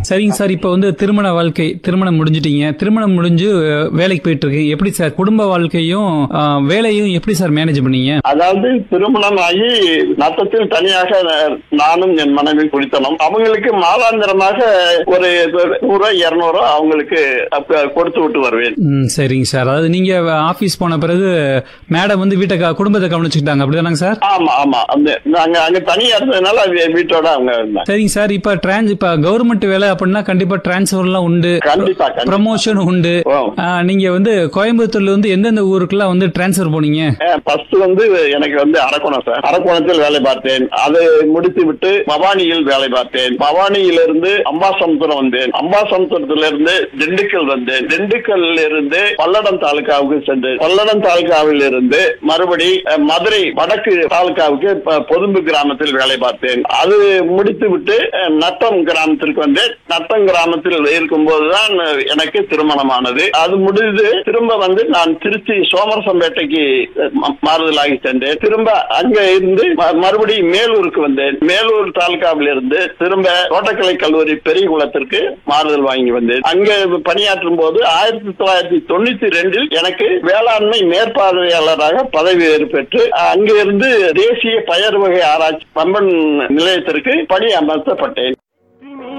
சரிங்க சார் இப்போ வந்து திருமண வாழ்க்கை திருமணம் முடிஞ்சிட்டீங்க திருமணம் முடிஞ்சு அஹ், வேலைக்கு போயிட்டு இருக்கு எப்படி சார் குடும்ப வாழ்க்கையும் அஹ், வேலையும் எப்படி சார் மேனேஜ் பண்ணீங்க அதாவது திருமணம் ஆகி நத்தத்தில் தனியாக நானும் என் மனைவி குடித்தனம் அவங்களுக்கு மாதாந்திரமாக ஒரு நூறு இருநூறு அவங்களுக்கு அப்ப கொடுத்து விட்டு வருவேன் ம், சரிங்க சார் அதாவது நீங்க ஆபீஸ் போன பிறகு மேடம் வந்து வீட்டை க- குடும்பத்தை கவனிச்சுக்கிட்டாங்க அப்படிதானங்க சார் ஆமா ஆமா அந்த நாங்க அங்க தனியா இருந்ததுனால அது வீட்டோட அவங்க இருந்தாங்க சரிங்க சார் இப்ப டிரான்ஸ் இப்ப கவர்மெண்ட் வேலை அப்படின்னா கண்டிப்பா டிரான்ஸ்ஃபர் எல்லாம் உண்டு கண்டிப்பா கண்டிப்பா ப்ரமோஷன் உண்டு ஓ. ஆ, நீங்க வந்து கோயம்புத்தூர்ல வந்து எந்தெந்த ஊருக்குலாம் வந்து டிரான்ஸ்ஃபர் போனீங்க ஃபர்ஸ்ட் வந்து எனக்கு வந்து அரக்கோணம் சார் அரக்கோணத்தில் வேலை பார்த்தேன் அதை முடித்து விட்டு பவானியில் வேலை பார்த்தேன் பவானியிலிருந்து அம்பாசமுத்திரம் வந்தேன் அம்பாசமுத்திரத்திலிருந்து திண்டுக்கல் வந்தேன் திண்டுக்கல்ல இருந்து பல்லடம் தாலுகாவுக்கு சென்றேன் பல்லடம் தாலுகாவில் இருந்து மறுபடி அஹ், மதுரை வடக்கு தாலுகாவுக்கு ப- பொதும்பு கிராமத்தில் வேலை பார்த்தேன் அது முடித்து விட்டு அஹ், நத்தம் கிராமத்திற்கு வந்தேன் நத்தம் கிராமத்தில் இருக்கும்போதுதான் அஹ், எனக்கு திருமணமானது அது முடிந்து திரும்ப வந்து நான் திருச்சி சோமரசம்பேட்டைக்கு அஹ், ம- மாறுதலாகி சென்றேன் திரும்ப அங்க இருந்து ம- மறுபடியும் மேலூருக்கு வந்தேன் மேலூர் தாலுகாவில் இருந்து திரும்ப தோட்டக்கலை கல்லூரி பெரியகுளத்திற்கு மாறுதல் வாங்கி வந்தேன் அங்க பணியாற்றும் போது ஆயிரத்தி தொள்ளாயிரத்தி தொண்ணூத்தி ரெண்டில் எனக்கு வேளாண்மை மேற்பார்வையாளராக பதவி உயர்வு பெற்று அங்கிருந்து தேசிய பயர் வகை ஆராய்ச்சி பம்பன் நிலையத்திற்கு பணி அமர்த்தப்பட்டேன்